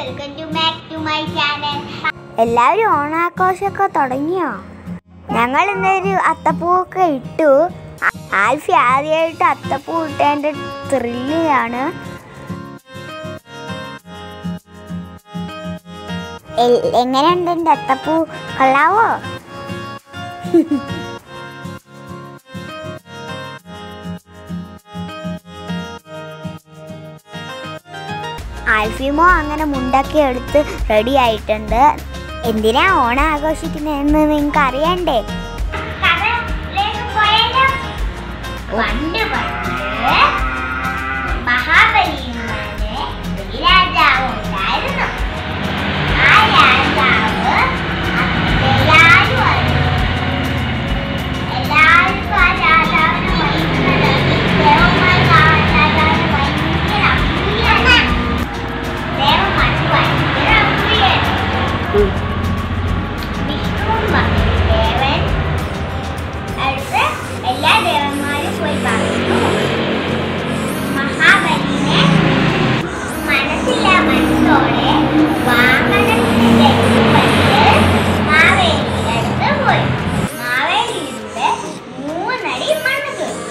Welcome to back to my channel എല്ലാവരും ഓണാഘോഷമൊക്കെ തുടങ്ങിയോ ഞങ്ങൾ ഇന്നൊരു അത്തപ്പൂവൊക്കെ ഇട്ടു ആ- ആൽഫി ആദ്യമായിട്ട് അത്തപ്പൂ ഇട്ടതിൻ്റെ ത്രില്ലിലാണ് എ- എങ്ങനെയുണ്ട് എൻ്റെ അത്തപ്പൂ കൊള്ളാവോ ആൽഫിമോ അങ്ങനെ മുണ്ടൊക്കെ എടുത്ത് റെഡി ആയിട്ടുണ്ട് എന്തിനാ ഓണം ആഘോഷിക്കുന്നതെന്ന് നിങ്ങൾക്ക് അറിയണ്ടേ കഥയിലേക്ക് പോയാലോ പണ്ട് പണ്ട് മഹാബലിമാരെ ഒരു രാജാവ് ഉണ്ടായിരുന്നു ആ രാജാവ് എല്ലാവരും എല്ലാവർക്കും ആ രാജാവിനെ ഭയങ്കര ദേവന്മാർക്ക് ആ രാജാവിനെ ഭയങ്കര അസൂയാണ് ദേവന്മാർക്ക് ഭയങ്കര അസൂയാണ് വിഷ്ണുവും പറഞ്ഞു ദേവൻ അടുത്ത് എല്ലാ ദേവന്മാരും പോയി പറഞ്ഞു മഹാബലിനെ മനസ്സില്ല മനസ്സോടെ വാഹനത്തിന്റെ മാവേലിയുടെ അടുത്ത് പോയി മാവേലിയുടെ മൂന്നടി മണ്ണ് തീർന്നു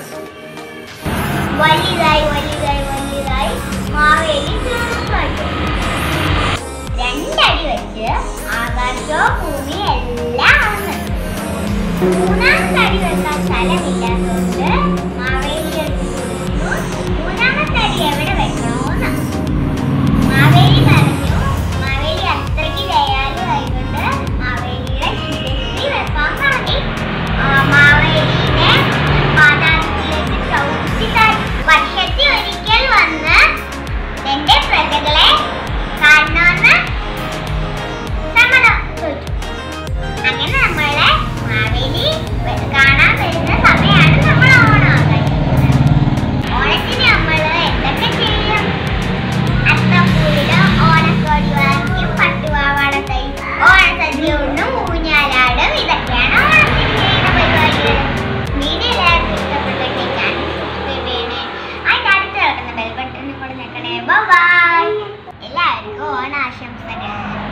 വലുതായി വലുതായി വലുതായി മാവേലി തീർന്നു രണ്ടടി വെച്ച് ആകാശവും ഭൂമി എല്ലാം അളന്നു മൂന്നാമത്തെ അടി വെക്കാൻ സ്ഥലമില്ലാത്തതുകൊണ്ട് മാവേലി എടുത്ത് ചോദിച്ചു മൂന്നാമത്തെ അടി എവിടെ വെക്കണോന്ന് മാവേലി പറഞ്ഞു മാവേലി അത്രയ്ക്ക് ദയാലു ആയതുകൊണ്ട് മാവേലിയുടെ ശിരസിൽ വെക്കാൻ പറഞ്ഞു ആ, മാവേലിനെ പാതാളത്തിലേക്ക് ചവിട്ടി താഴ്ത്തി. വർഷത്തിൽ ഒരിക്കൽ വന്ന് എന്റെ പ്രജകളെ കാണണമെന്ന് സമ്മതം ചോദിച്ചു അങ്ങനെ നമ്മളെ മാവേലി വ- കാണാൻ വരുന്ന സമയമാണ് നമ്മൾ ഓണം ആഘോഷിക്കുന്നത് ഓണത്തിന് നമ്മൾ എന്തൊക്കെ ചെയ്യും അത്തപ്പൂവില് ഓണക്കോടി വാങ്ങിക്കും പട്ടുപാവാട തയ്ക്കും ഓണസദ്യ ഉണ്ണും ഊഞ്ഞാലാടും ഇതൊക്കെയാണ് ഓണത്തിന് ചെയ്യുന്ന പരിപാടികൾ വീഡിയോ എല്ലാവർക്കും ഇഷ്ടപ്പെട്ടെങ്കിൽ ചാനൽ സബ്സ്ക്രൈബ് ചെയ്യണേ അതിന്റെ അടുത്ത് കിടക്കുന്ന ബെൽ ബട്ടണും കൂടെ നിൽക്കണേ ബൈ എല്ലാവർക്കും ഓണാശംസകൾ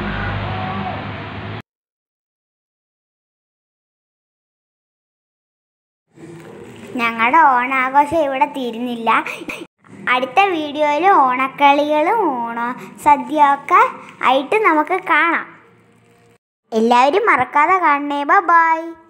ഞങ്ങളുടെ ഓണാഘോഷം ഇവിടെ തീരുന്നില്ല അടുത്ത വീഡിയോയിൽ ഓണക്കളികളും ഓണ സദ്യയൊക്കെ ആയിട്ട് നമുക്ക് കാണാം എല്ലാവരും മറക്കാതെ കാണണേ ബൈ